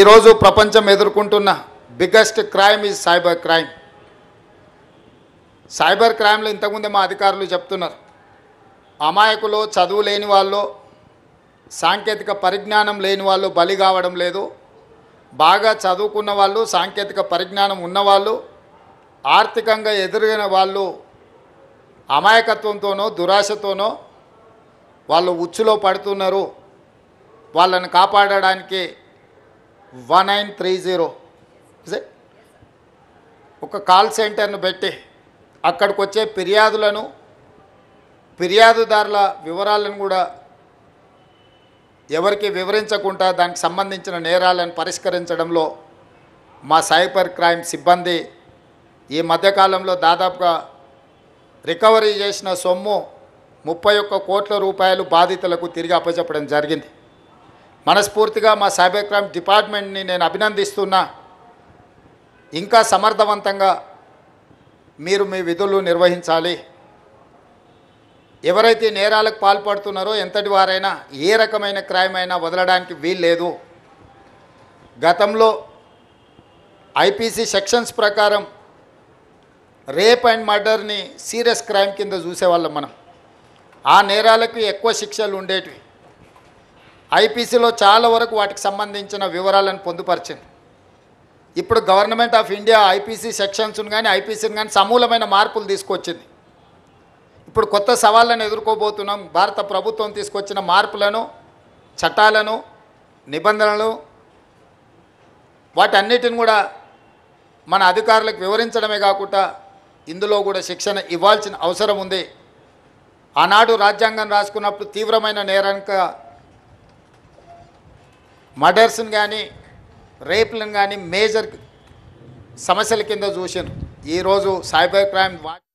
ఈరోజు ప్రపంచం ఎదుర్కొంటున్న biggest crime is cyber crime cyber క్రైమ్లో ఇంతకుముందే మా అధికారులు చెప్తున్నారు అమాయకులు చదువు లేని వాళ్ళు సాంకేతిక పరిజ్ఞానం లేని వాళ్ళు బలి కావడం లేదు బాగా చదువుకున్న వాళ్ళు సాంకేతిక పరిజ్ఞానం ఉన్నవాళ్ళు ఆర్థికంగా ఎదురైన వాళ్ళు అమాయకత్వంతోనో దురాశతోనో వాళ్ళు ఉచ్చులో పడుతున్నారు వాళ్ళని కాపాడడానికి వన్ నైన్ త్రీ జీరో ఒక కాల్ సెంటర్ను పెట్టి అక్కడికి వచ్చే ఫిర్యాదులను ఫిర్యాదుదారుల వివరాలను కూడా ఎవరికి వివరించకుండా దానికి సంబంధించిన నేరాలను పరిష్కరించడంలో మా సైబర్ క్రైమ్ సిబ్బంది ఈ మధ్యకాలంలో దాదాపుగా రికవరీ చేసిన సొమ్ము ముప్పై ఒక్క కోట్ల రూపాయలు బాధితులకు తిరిగి అప్పచెప్పడం జరిగింది మనస్ఫూర్తిగా మా సైబర్ క్రైమ్ డిపార్ట్మెంట్ని నేను అభినందిస్తున్నా ఇంకా సమర్థవంతంగా మీరు మీ విధులు నిర్వహించాలి ఎవరైతే నేరాలకు పాల్పడుతున్నారో ఎంతటి వారైనా ఏ రకమైన క్రైమ్ అయినా వదలడానికి వీల్లేదు గతంలో ఐపీసీ సెక్షన్స్ ప్రకారం రేప్ అండ్ మర్డర్ని సీరియస్ క్రైమ్ కింద చూసేవాళ్ళం మనం ఆ నేరాలకు ఎక్కువ శిక్షలు ఉండేటివి ఐపీసీలో చాలా వరకు వాటికి సంబంధించిన వివరాలను పొందుపరిచింది ఇప్పుడు గవర్నమెంట్ ఆఫ్ ఇండియా ఐపీసీ సెక్షన్స్ను కానీ ఐపీసీని కానీ సమూలమైన మార్పులు తీసుకొచ్చింది ఇప్పుడు కొత్త సవాళ్ళను ఎదుర్కోబోతున్నాం భారత ప్రభుత్వం తీసుకొచ్చిన మార్పులను చట్టాలను నిబంధనలు వాటన్నిటిని కూడా మన అధికారులకు వివరించడమే కాకుండా ఇందులో కూడా శిక్షణ ఇవ్వాల్సిన అవసరం ఉంది ఆనాడు రాజ్యాంగం రాసుకున్నప్పుడు తీవ్రమైన నేరానిక మర్డర్స్ని కానీ రేప్లను కానీ మేజర్ సమస్యల కింద చూసాను ఈరోజు సైబర్ క్రైమ్ వా